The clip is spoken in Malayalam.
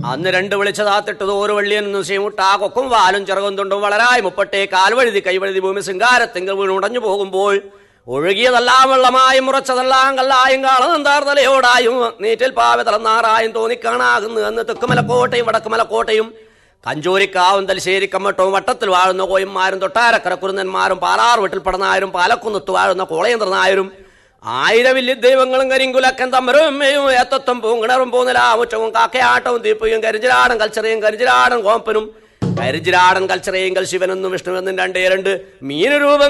അന്ന് രണ്ട് വിളിച്ചതാത്തിട്ടത് ഒരു വള്ളിയെന്നു സീമുട്ടാ കൊക്കും വാലും ചിറകും തുണ്ടും വളരായി മുപ്പട്ടെ കാൽവഴുതി കൈവഴുതി ഭൂമി ശൃംഗാരത്തിങ്കൽ വീണുടഞ്ഞു പോകുമ്പോൾ ഒഴുകിയതെല്ലാം വെള്ളമായും മുറച്ചതെല്ലാം കല്ലായും കാളനന്താർതലയോടായും നീറ്റിൽ പാവ തളർന്നാറായും തോന്നിക്കാണാകുന്നു എന്ന് തെക്കുമലക്കോട്ടയും വടക്കുമലക്കോട്ടയും കഞ്ചൂരിക്കാവും തലശ്ശേരി കമ്മട്ടവും വട്ടത്തിൽ വാഴുന്ന കോയന്മാരും തൊട്ടാരക്കര കുരുന്നന്മാരും പാലാർ വീട്ടിൽ പടനായരും പാലക്കുന്നത്ത് വാഴുന്ന കോളയന്ത്രനായരും ആയിരവില്യ ദൈവങ്ങളും കരിങ്കുലക്കൻ തമ്മരമ്മയും ഏത്തത്വം പൂങ്കിണറും പൂനിലാമുറ്റവും കാക്കയാട്ടവും തീപ്പയും കരിഞ്ചിരാടൻ കൽച്ചറയും കരിഞ്ചിരാടൻ കോമ്പനും കരിഞ്ചിരാടൻ കൽച്ചറയും കൽ ശിവനെന്നും വിഷ്ണുവെന്നും രണ്ടേ രണ്ട് മീനുരൂപം